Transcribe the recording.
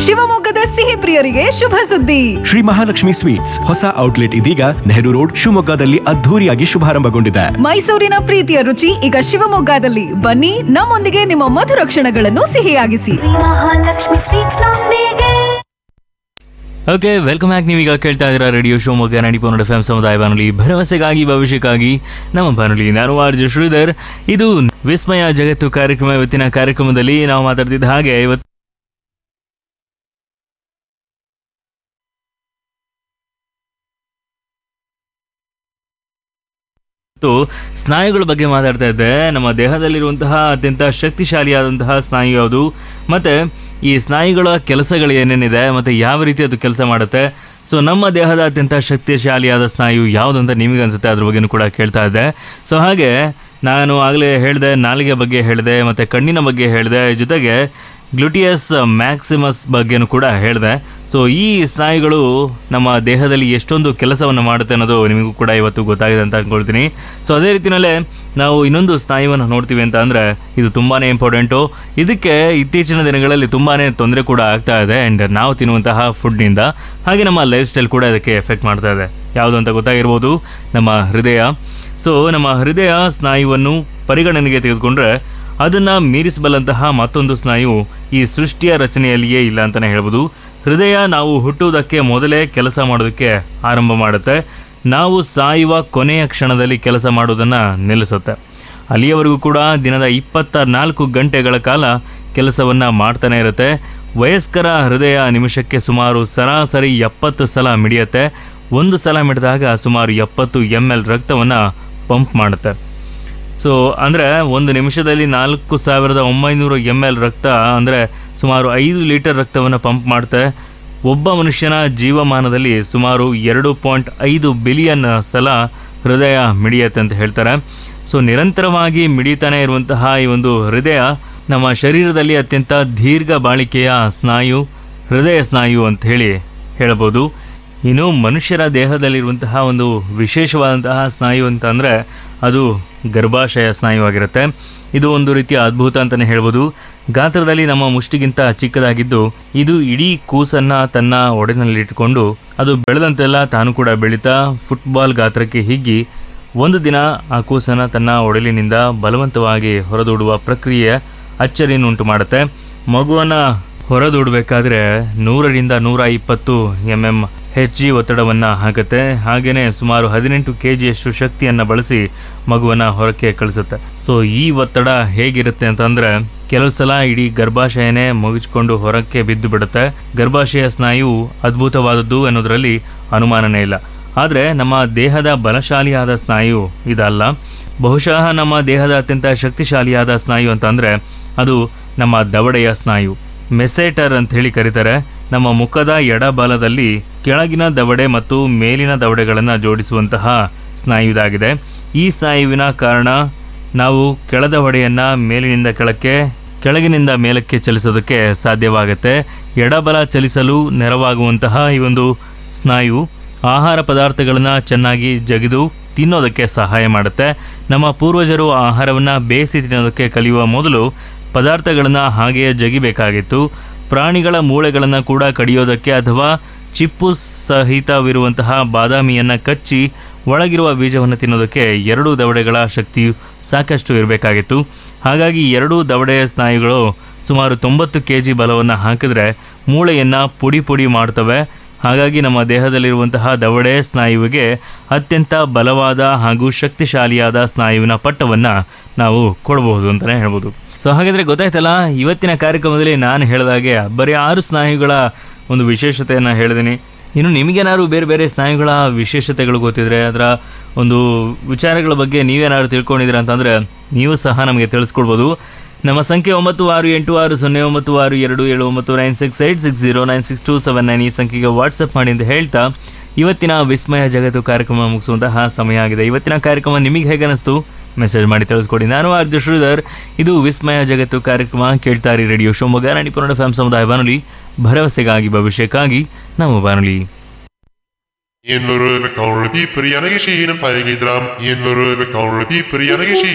ಶಿವಮೊಗ್ಗದ ಸಿಹಿ ಪ್ರಿಯರಿಗೆ ಶುಭ ಸುದ್ದಿ ಶ್ರೀ ಮಹಾಲಕ್ಷ್ಮಿ ಸ್ವೀಟ್ಸ್ ಹೊಸ ಔಟ್ಲೆಟ್ ಇದೀಗ ನೆಹರು ರೋಡ್ ಶಿವಮೊಗ್ಗದಲ್ಲಿ ಅದ್ಧೂರಿಯಾಗಿ ಶುಭಾರಂಭಗೊಂಡಿದೆ ಮೈಸೂರಿನ ಪ್ರೀತಿಯ ರುಚಿ ಈಗ ಶಿವಮೊಗ್ಗದಲ್ಲಿ ಬನ್ನಿ ನಮ್ಮೊಂದಿಗೆ ನಿಮ್ಮ ಮಧುರ ಕ್ಷಣಗಳನ್ನು ಸಿಹಿಯಾಗಿಸಿ ಮಹಾಲಕ್ಷ್ಮಿ ಸ್ವೀಟ್ಸ್ ನೊಂದಿಗೆ ಓಕೆ ವೆಲ್ಕಮ್ ಬ್ಯಾಕ್ ನೀವೀಗ ಕೇಳ್ತಾ ಇದ್ದೀರಾ ರೇಡಿಯೋ ಶಿವಮೊಗ್ಗ ನಾಡಿ ಪನ್ನಡ ಎಫ್ ಸಮುದಾಯ ಬಾನುಲಿ ಭರವಸೆಗಾಗಿ ಭವಿಷ್ಯಕ್ಕಾಗಿ ನಮ್ಮ ಬಾನುಲಿ ನಾನು ಆರ್ಜು ಶ್ರೀಧರ್ ಇದು ವಿಸ್ಮಯ ಜಗತ್ತು ಕಾರ್ಯಕ್ರಮ ಇವತ್ತಿನ ಕಾರ್ಯಕ್ರಮದಲ್ಲಿ ನಾವು ಮಾತಾಡ್ತಿದ್ದ ಹಾಗೆ ಇವತ್ತು ಇವತ್ತು ಸ್ನಾಯುಗಳ ಬಗ್ಗೆ ಮಾತಾಡ್ತಾ ಇದ್ದೆ ನಮ್ಮ ದೇಹದಲ್ಲಿರುವಂತಹ ಅತ್ಯಂತ ಶಕ್ತಿಶಾಲಿಯಾದಂತಹ ಸ್ನಾಯು ಯಾವುದು ಮತ್ತು ಈ ಸ್ನಾಯುಗಳ ಕೆಲಸಗಳು ಏನೇನಿದೆ ಮತ್ತು ಯಾವ ರೀತಿ ಅದು ಕೆಲಸ ಮಾಡುತ್ತೆ ಸೊ ನಮ್ಮ ದೇಹದ ಅತ್ಯಂತ ಶಕ್ತಿಶಾಲಿಯಾದ ಸ್ನಾಯು ಯಾವುದು ಅಂತ ನಿಮಗೆ ಅನಿಸುತ್ತೆ ಅದ್ರ ಬಗ್ಗೆನೂ ಕೂಡ ಕೇಳ್ತಾ ಇದ್ದೆ ಸೊ ಹಾಗೆ ನಾನು ಆಗಲೇ ಹೇಳಿದೆ ನಾಲಿಗೆ ಬಗ್ಗೆ ಹೇಳಿದೆ ಮತ್ತು ಕಣ್ಣಿನ ಬಗ್ಗೆ ಹೇಳಿದೆ ಜೊತೆಗೆ ಗ್ಲುಟಿಯಸ್ ಮ್ಯಾಕ್ಸಿಮಸ್ ಬಗ್ಗೆನೂ ಕೂಡ ಹೇಳಿದೆ ಸೊ ಈ ಸ್ನಾಯುಗಳು ನಮ್ಮ ದೇಹದಲ್ಲಿ ಎಷ್ಟೊಂದು ಕೆಲಸವನ್ನು ಮಾಡುತ್ತೆ ಅನ್ನೋದು ನಿಮಗೂ ಕೂಡ ಇವತ್ತು ಗೊತ್ತಾಗಿದೆ ಅಂತ ಅಂದ್ಕೊಳ್ತೀನಿ ಸೊ ಅದೇ ರೀತಿಯಲ್ಲೇ ನಾವು ಇನ್ನೊಂದು ಸ್ನಾಯುವನ್ನು ನೋಡ್ತೀವಿ ಅಂತ ಅಂದರೆ ಇದು ತುಂಬಾ ಇಂಪಾರ್ಟೆಂಟು ಇದಕ್ಕೆ ಇತ್ತೀಚಿನ ದಿನಗಳಲ್ಲಿ ತುಂಬಾ ತೊಂದರೆ ಕೂಡ ಆಗ್ತಾ ಇದೆ ಆ್ಯಂಡ್ ನಾವು ತಿನ್ನುವಂತಹ ಫುಡ್ನಿಂದ ಹಾಗೆ ನಮ್ಮ ಲೈಫ್ ಸ್ಟೈಲ್ ಕೂಡ ಇದಕ್ಕೆ ಎಫೆಕ್ಟ್ ಮಾಡ್ತಾ ಇದೆ ಯಾವುದು ಅಂತ ಗೊತ್ತಾಗಿರ್ಬೋದು ನಮ್ಮ ಹೃದಯ ಸೊ ನಮ್ಮ ಹೃದಯ ಸ್ನಾಯುವನ್ನು ಪರಿಗಣನೆಗೆ ತೆಗೆದುಕೊಂಡ್ರೆ ಅದನ್ನು ಮೀರಿಸಬಲ್ಲಂತಹ ಮತ್ತೊಂದು ಸ್ನಾಯು ಈ ಸೃಷ್ಟಿಯ ರಚನೆಯಲ್ಲಿಯೇ ಇಲ್ಲ ಅಂತಲೇ ಹೇಳ್ಬೋದು ಹೃದಯ ನಾವು ಹುಟ್ಟುವುದಕ್ಕೆ ಮೊದಲೇ ಕೆಲಸ ಮಾಡೋದಕ್ಕೆ ಆರಂಭ ಮಾಡುತ್ತೆ ನಾವು ಸಾಯುವ ಕೊನೆಯ ಕ್ಷಣದಲ್ಲಿ ಕೆಲಸ ಮಾಡೋದನ್ನು ನಿಲ್ಲಿಸುತ್ತೆ ಅಲ್ಲಿಯವರೆಗೂ ಕೂಡ ದಿನದ ಇಪ್ಪತ್ತ ನಾಲ್ಕು ಗಂಟೆಗಳ ಕಾಲ ಕೆಲಸವನ್ನು ಮಾಡ್ತಾನೆ ಇರುತ್ತೆ ವಯಸ್ಕರ ಹೃದಯ ನಿಮಿಷಕ್ಕೆ ಸುಮಾರು ಸರಾಸರಿ ಎಪ್ಪತ್ತು ಸಲ ಮಿಡಿಯುತ್ತೆ ಒಂದು ಸಲ ಮಿಡಿದಾಗ ಸುಮಾರು ಎಪ್ಪತ್ತು ಎಮ್ ಎಲ್ ರಕ್ತವನ್ನು ಪಂಪ್ ಮಾಡುತ್ತೆ ಸೊ ಅಂದರೆ ಒಂದು ನಿಮಿಷದಲ್ಲಿ ನಾಲ್ಕು ಸಾವಿರದ ಒಂಬೈನೂರು ಎಮ್ ಎಲ್ ರಕ್ತ ಅಂದರೆ ಸುಮಾರು ಐದು ಲೀಟರ್ ರಕ್ತವನ್ನು ಪಂಪ್ ಮಾಡುತ್ತೆ ಒಬ್ಬ ಮನುಷ್ಯನ ಜೀವಮಾನದಲ್ಲಿ ಸುಮಾರು ಎರಡು ಪಾಯಿಂಟ್ ಐದು ಬಿಲಿಯನ್ ಸಲ ಹೃದಯ ಮಿಡಿಯುತ್ತೆ ಅಂತ ಹೇಳ್ತಾರೆ ಸೊ ನಿರಂತರವಾಗಿ ಮಿಡಿತಾನೆ ಇರುವಂತಹ ಈ ಒಂದು ಹೃದಯ ನಮ್ಮ ಶರೀರದಲ್ಲಿ ಅತ್ಯಂತ ದೀರ್ಘ ಬಾಳಿಕೆಯ ಸ್ನಾಯು ಹೃದಯ ಸ್ನಾಯು ಅಂತ ಹೇಳಿ ಹೇಳ್ಬೋದು ಇನ್ನು ಮನುಷ್ಯರ ದೇಹದಲ್ಲಿರುವಂತಹ ಒಂದು ವಿಶೇಷವಾದಂತಹ ಸ್ನಾಯು ಅಂತ ಅಂದರೆ ಅದು ಗರ್ಭಾಶಯ ಸ್ನಾಯು ಆಗಿರುತ್ತೆ ಇದು ಒಂದು ರೀತಿಯ ಅದ್ಭುತ ಅಂತಲೇ ಹೇಳ್ಬೋದು ಗಾತ್ರದಲ್ಲಿ ನಮ್ಮ ಮುಷ್ಟಿಗಿಂತ ಚಿಕ್ಕದಾಗಿದ್ದು ಇದು ಇಡೀ ಕೂಸನ್ನು ತನ್ನ ಒಡೆನಲ್ಲಿಟ್ಟುಕೊಂಡು ಅದು ಬೆಳೆದಂತೆಲ್ಲ ತಾನು ಕೂಡ ಬೆಳೀತಾ ಫುಟ್ಬಾಲ್ ಗಾತ್ರಕ್ಕೆ ಹಿಗ್ಗಿ ಒಂದು ದಿನ ಆ ಕೂಸನ್ನು ತನ್ನ ಒಡಲಿನಿಂದ ಬಲವಂತವಾಗಿ ಹೊರದೂಡುವ ಪ್ರಕ್ರಿಯೆ ಅಚ್ಚರಿಯನ್ನುಂಟು ಮಾಡುತ್ತೆ ಮಗುವನ್ನು ಹೊರದೂಡಬೇಕಾದ್ರೆ ನೂರರಿಂದ ನೂರ ಇಪ್ಪತ್ತು ಎಮ್ ಎಮ್ ಹೆಚ್ ಜಿ ಒತ್ತಡವನ್ನು ಹಾಕುತ್ತೆ ಹಾಗೆಯೇ ಸುಮಾರು ಹದಿನೆಂಟು ಕೆ ಜಿಯಷ್ಟು ಶಕ್ತಿಯನ್ನು ಬಳಸಿ ಮಗುವನ್ನು ಹೊರಕ್ಕೆ ಕಳಿಸುತ್ತೆ ಸೊ ಈ ಒತ್ತಡ ಹೇಗಿರುತ್ತೆ ಅಂತಂದರೆ ಕೆಲವು ಸಲ ಇಡೀ ಗರ್ಭಾಶಯನೇ ಮುಗಿಸ್ಕೊಂಡು ಹೊರಕ್ಕೆ ಬಿದ್ದು ಬಿಡುತ್ತೆ ಗರ್ಭಾಶಯ ಸ್ನಾಯು ಅದ್ಭುತವಾದದ್ದು ಅನ್ನೋದರಲ್ಲಿ ಅನುಮಾನನೇ ಇಲ್ಲ ಆದರೆ ನಮ್ಮ ದೇಹದ ಬಲಶಾಲಿಯಾದ ಸ್ನಾಯು ಇದಲ್ಲ ಬಹುಶಃ ನಮ್ಮ ದೇಹದ ಅತ್ಯಂತ ಶಕ್ತಿಶಾಲಿಯಾದ ಸ್ನಾಯು ಅಂತಂದರೆ ಅದು ನಮ್ಮ ದವಡೆಯ ಸ್ನಾಯು ಮೆಸೇಟರ್ ಅಂತ ಹೇಳಿ ಕರೀತಾರೆ ನಮ್ಮ ಮುಖದ ಎಡಬಲದಲ್ಲಿ ಕೆಳಗಿನ ದವಡೆ ಮತ್ತು ಮೇಲಿನ ದವಡೆಗಳನ್ನು ಜೋಡಿಸುವಂತಹ ಸ್ನಾಯು ಇದಾಗಿದೆ ಈ ಸ್ನಾಯುವಿನ ಕಾರಣ ನಾವು ಕೆಳದವಡೆಯನ್ನು ಮೇಲಿನಿಂದ ಕೆಳಕ್ಕೆ ಕೆಳಗಿನಿಂದ ಮೇಲಕ್ಕೆ ಚಲಿಸೋದಕ್ಕೆ ಸಾಧ್ಯವಾಗುತ್ತೆ ಎಡಬಲ ಚಲಿಸಲು ನೆರವಾಗುವಂತಹ ಈ ಒಂದು ಸ್ನಾಯು ಆಹಾರ ಪದಾರ್ಥಗಳನ್ನು ಚೆನ್ನಾಗಿ ಜಗಿದು ತಿನ್ನೋದಕ್ಕೆ ಸಹಾಯ ಮಾಡುತ್ತೆ ನಮ್ಮ ಪೂರ್ವಜರು ಆಹಾರವನ್ನು ಬೇಯಿಸಿ ತಿನ್ನೋದಕ್ಕೆ ಕಲಿಯುವ ಮೊದಲು ಪದಾರ್ಥಗಳನ್ನು ಹಾಗೆಯೇ ಜಗಿಬೇಕಾಗಿತ್ತು ಪ್ರಾಣಿಗಳ ಮೂಳೆಗಳನ್ನು ಕೂಡ ಕಡಿಯೋದಕ್ಕೆ ಅಥವಾ ಚಿಪ್ಪು ಸಹಿತವಿರುವಂತಹ ಬಾದಾಮಿಯನ್ನು ಕಚ್ಚಿ ಒಳಗಿರುವ ಬೀಜವನ್ನು ತಿನ್ನೋದಕ್ಕೆ ಎರಡೂ ದವಡೆಗಳ ಶಕ್ತಿಯು ಸಾಕಷ್ಟು ಇರಬೇಕಾಗಿತ್ತು ಹಾಗಾಗಿ ಎರಡೂ ದವಡೆಯ ಸ್ನಾಯುಗಳು ಸುಮಾರು ತೊಂಬತ್ತು ಕೆ ಜಿ ಬಲವನ್ನು ಹಾಕಿದ್ರೆ ಮೂಳೆಯನ್ನು ಪುಡಿ ಪುಡಿ ಮಾಡ್ತವೆ ಹಾಗಾಗಿ ನಮ್ಮ ದೇಹದಲ್ಲಿರುವಂತಹ ದವಡೆ ಸ್ನಾಯುವಿಗೆ ಅತ್ಯಂತ ಬಲವಾದ ಹಾಗೂ ಶಕ್ತಿಶಾಲಿಯಾದ ಸ್ನಾಯುವಿನ ಪಟ್ಟವನ್ನು ನಾವು ಕೊಡಬಹುದು ಅಂತಲೇ ಹೇಳ್ಬೋದು ಸೊ ಹಾಗಾದರೆ ಗೊತ್ತಾಯ್ತಲ್ಲ ಇವತ್ತಿನ ಕಾರ್ಯಕ್ರಮದಲ್ಲಿ ನಾನು ಹೇಳಿದಾಗೆ ಬರೀ ಆರು ಸ್ನಾಯುಗಳ ಒಂದು ವಿಶೇಷತೆಯನ್ನು ಹೇಳಿದ್ದೀನಿ ಇನ್ನು ನಿಮಗೇನಾದ್ರು ಬೇರೆ ಬೇರೆ ಸ್ನಾಯುಗಳ ವಿಶೇಷತೆಗಳು ಗೊತ್ತಿದ್ರೆ ಅದರ ಒಂದು ವಿಚಾರಗಳ ಬಗ್ಗೆ ನೀವೇನಾದ್ರು ತಿಳ್ಕೊಂಡಿದ್ದೀರಾ ಅಂತಂದರೆ ನೀವು ಸಹ ನಮಗೆ ತಿಳಿಸ್ಕೊಡ್ಬೋದು ನಮ್ಮ ಸಂಖ್ಯೆ ಒಂಬತ್ತು ಆರು ಎಂಟು ಆರು ಸೊನ್ನೆ ಒಂಬತ್ತು ಆರು ಎರಡು ಏಳು ಒಂಬತ್ತು nine six eight six zero nine six two seven nine ಈ ಸಂಖ್ಯೆಗೆ ವಾಟ್ಸಪ್ ಮಾಡಿ ಅಂತ ಹೇಳ್ತಾ ಇವತ್ತಿನ ವಿಸ್ಮಯ ಜಗತ್ತು ಕಾರ್ಯಕ್ರಮ ಮುಗಿಸುವಂತಹ ಸಮಯ ಆಗಿದೆ ಇವತ್ತಿನ ಕಾರ್ಯಕ್ರಮ ನಿಮಗೆ ಹೇಗೆ ಅನಿಸ್ತು ಮೆಸೇಜ್ ಮಾಡಿ ತಿಳಿಸ್ಕೊಡಿ ನಾನು ಆರ್ಜು ಶ್ರೀಧರ್ ಇದು ವಿಸ್ಮಯ ಜಗತ್ತು ಕಾರ್ಯಕ್ರಮ ಕೇಳ್ತಾರಿ ರೇಡಿಯೋ ಶಿವಮೊಗ್ಗ ನಾಡಿಪುರ ಫ್ಯಾಮ್ ಸಮುದಾಯ ಬಾನುಲಿ ಭರವಸೆಗಾಗಿ ಭವಿಷ್ಯಕ್ಕಾಗಿ ನಮ್ಮ ಬಾನುಲಿ En we reuven kan we dieper, Janne Geschehen, Feigedram. En we reuven kan we dieper, Janne Geschehen.